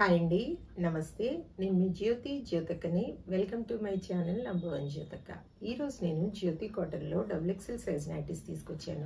hi అండి నమస్తే నేను మీ జ్యోతి జ్యోతక్కని welcome to my channel number one జ్యోతక్క ఈరోజు నేను జ్యోతి కాటన్లో డబుల్ ఎక్సెల్ సైజ్ నైటీస్ తీసుకొచ్చాను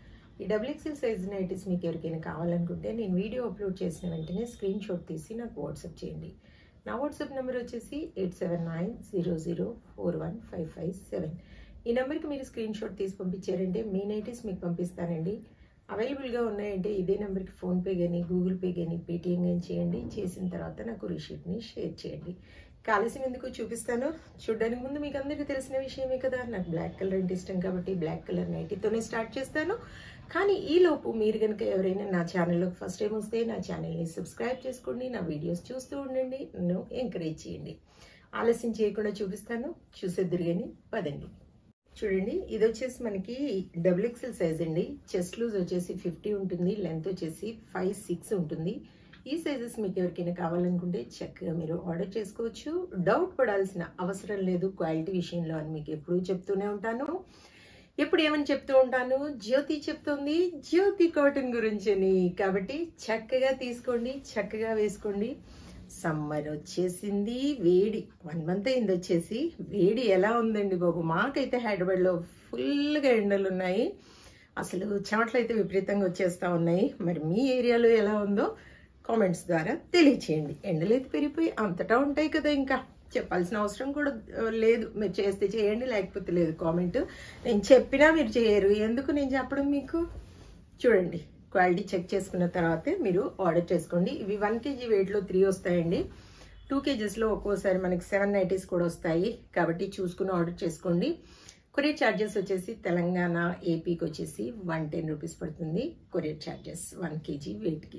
ఈ డబుల్ ఎక్సెల్ సైజ్ నైటీస్ మీకు ఎవరికైనా కావాలనుకుంటే నేను వీడియో అప్లోడ్ చేసిన వెంటనే స్క్రీన్ షాట్ తీసి నాకు వాట్సాప్ చేయండి నా వాట్సాప్ నెంబర్ వచ్చేసి eight seven nine zero zero four one five five seven ఈ నెంబర్కి మీరు స్క్రీన్ షాట్ తీసి పంపించారంటే మీ నైటీస్ మీకు పంపిస్తానండి అవైలబుల్గా ఉన్నాయంటే ఇదే నెంబర్కి ఫోన్పే కానీ గూగుల్ పే కానీ పేటిఎం కానీ చేయండి చేసిన తర్వాత నాకు రిషీట్ని షేర్ చేయండి కాలుష్యం ఎందుకు చూపిస్తాను చూడడానికి ముందు మీకు అందరికీ తెలిసిన విషయమే కదా నాకు బ్లాక్ కలర్ అంటే ఇష్టం కాబట్టి బ్లాక్ కలర్ నైటీతోనే స్టార్ట్ చేస్తాను కానీ ఈలోపు మీరు కనుక ఎవరైనా నా ఛానల్లోకి ఫస్ట్ టైం వస్తే నా ఛానల్ని సబ్స్క్రైబ్ చేసుకోండి నా వీడియోస్ చూస్తూ ఉండండి నన్ను ఎంకరేజ్ చేయండి ఆలస్యం చేయకుండా చూపిస్తాను చూసేద్దరు కానీ పదండి చూడండి ఇది వచ్చేసి మనకి డబుల్ ఎక్సెల్ సైజ్ అండి చెస్ట్ లూజ్ వచ్చేసి ఫిఫ్టీ ఉంటుంది లెంత్ వచ్చేసి ఫైవ్ సిక్స్ ఉంటుంది ఈ సైజెస్ మీకు ఎవరికైనా కావాలనుకుంటే చక్కగా మీరు ఆర్డర్ చేసుకోవచ్చు డౌట్ పడాల్సిన అవసరం లేదు క్వాలిటీ విషయంలో అని మీకు ఎప్పుడూ చెప్తూనే ఉంటాను ఎప్పుడు ఏమని చెప్తూ ఉంటాను జ్యోతి చెప్తుంది జ్యోతి కాటన్ గురించి అని కాబట్టి చక్కగా తీసుకోండి చక్కగా వేసుకోండి సమ్మర్ వచ్చేసింది వేడి వన్ మంత్ అయింది వచ్చేసి వేడి ఎలా ఉందండి బాబు మాకైతే హైదరాబాద్లో ఫుల్గా ఎండలు ఉన్నాయి అసలు చెమటలు అయితే విపరీతంగా వచ్చేస్తూ ఉన్నాయి మరి మీ ఏరియాలో ఎలా ఉందో కామెంట్స్ ద్వారా తెలియచేయండి ఎండలు అయితే పెరిగిపోయి అంతటా ఉంటాయి కదా ఇంకా చెప్పాల్సిన అవసరం కూడా లేదు మీరు చేస్తే చేయండి లేకపోతే లేదు కామెంట్ నేను చెప్పినా మీరు చేయరు ఎందుకు నేను చెప్పడం మీకు చూడండి క్వాలిటీ చెక్ చేసుకున్న తర్వాతే మీరు ఆర్డర్ చేసుకోండి ఇవి వన్ కేజీ వెయిట్లో త్రీ వస్తాయండి టూ కేజెస్లో ఒక్కోసారి మనకి సెవెన్ నైటీస్ కూడా వస్తాయి కాబట్టి చూసుకుని ఆర్డర్ చేసుకోండి కొరియర్ ఛార్జెస్ వచ్చేసి తెలంగాణ ఏపీకి వచ్చేసి వన్ టెన్ రూపీస్ పడుతుంది కొరియర్ ఛార్జెస్ వన్ కేజీ వెయిట్కి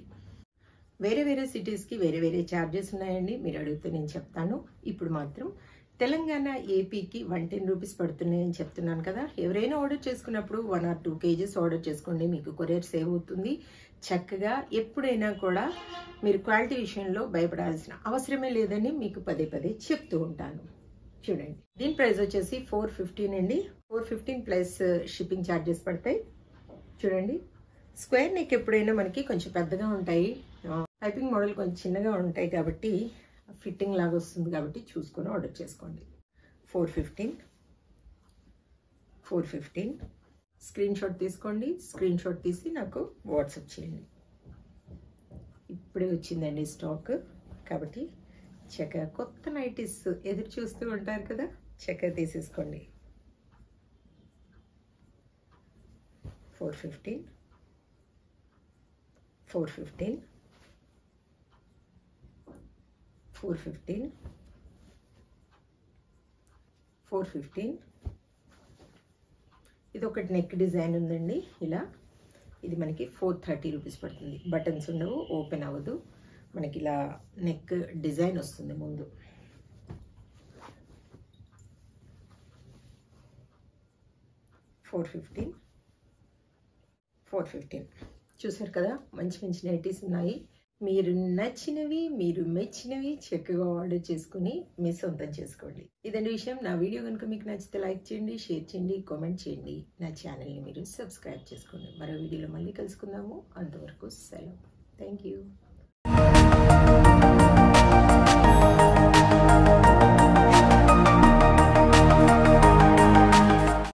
వేరే వేరే సిటీస్కి వేరే వేరే ఛార్జెస్ ఉన్నాయండి మీరు అడిగితే నేను చెప్తాను ఇప్పుడు మాత్రం తెలంగాణ ఏపీకి వన్ టెన్ రూపీస్ పడుతున్నాయని చెప్తున్నాను కదా ఎవరైనా ఆర్డర్ చేసుకున్నప్పుడు one or two KGs order చేసుకోండి మీకు కొరియర్ సేవ్ అవుతుంది చక్కగా ఎప్పుడైనా కూడా మీరు క్వాలిటీ విషయంలో భయపడాల్సిన అవసరమే లేదని మీకు పదే పదే చెప్తూ ఉంటాను చూడండి దీని ప్రైస్ వచ్చేసి ఫోర్ ఫిఫ్టీన్ అండి four fifteen plus shipping charges పడతాయి చూడండి స్క్వేర్ నెక్ ఎప్పుడైనా మనకి కొంచెం పెద్దగా ఉంటాయి పైపింగ్ మోడల్ కొంచెం చిన్నగా ఉంటాయి కాబట్టి ఫిట్టింగ్ లాగా వస్తుంది కాబట్టి చూసుకొని ఆర్డర్ చేసుకోండి four fifteen four fifteen screenshot తీసుకోండి స్క్రీన్ షాట్ తీసి నాకు వాట్సాప్ చేయండి ఇప్పుడే వచ్చిందండి స్టాక్ కాబట్టి చక్కగా కొత్త నైటీస్ ఎదురు చూస్తూ ఉంటారు కదా చక్కగా తీసేసుకోండి four fifteen four fifteen four fifteen four fifteen ఇది ఒకటి నెక్ డిజైన్ ఉందండి ఇలా ఇది మనకి ఫోర్ థర్టీ రూపీస్ పడుతుంది బటన్స్ ఉండవు ఓపెన్ అవ్వదు మనకి ఇలా నెక్ డిజైన్ వస్తుంది ముందు ఫోర్ ఫిఫ్టీన్ ఫోర్ ఫిఫ్టీన్ చూసారు కదా మంచి మంచి నైటీస్ ఉన్నాయి మీరు నచ్చినవి మీరు మెచ్చినవి చక్కగా ఆర్డర్ చేసుకుని మీ సొంతం చేసుకోండి ఇదండి విషయం నా వీడియో కనుక మీకు నచ్చితే లైక్ చేయండి షేర్ చేయండి కామెంట్ చేయండి నా ఛానల్ని మీరు సబ్స్క్రైబ్ చేసుకోండి మరో వీడియోలో మళ్ళీ కలుసుకుందాము అంతవరకు సెలవు థ్యాంక్ యూ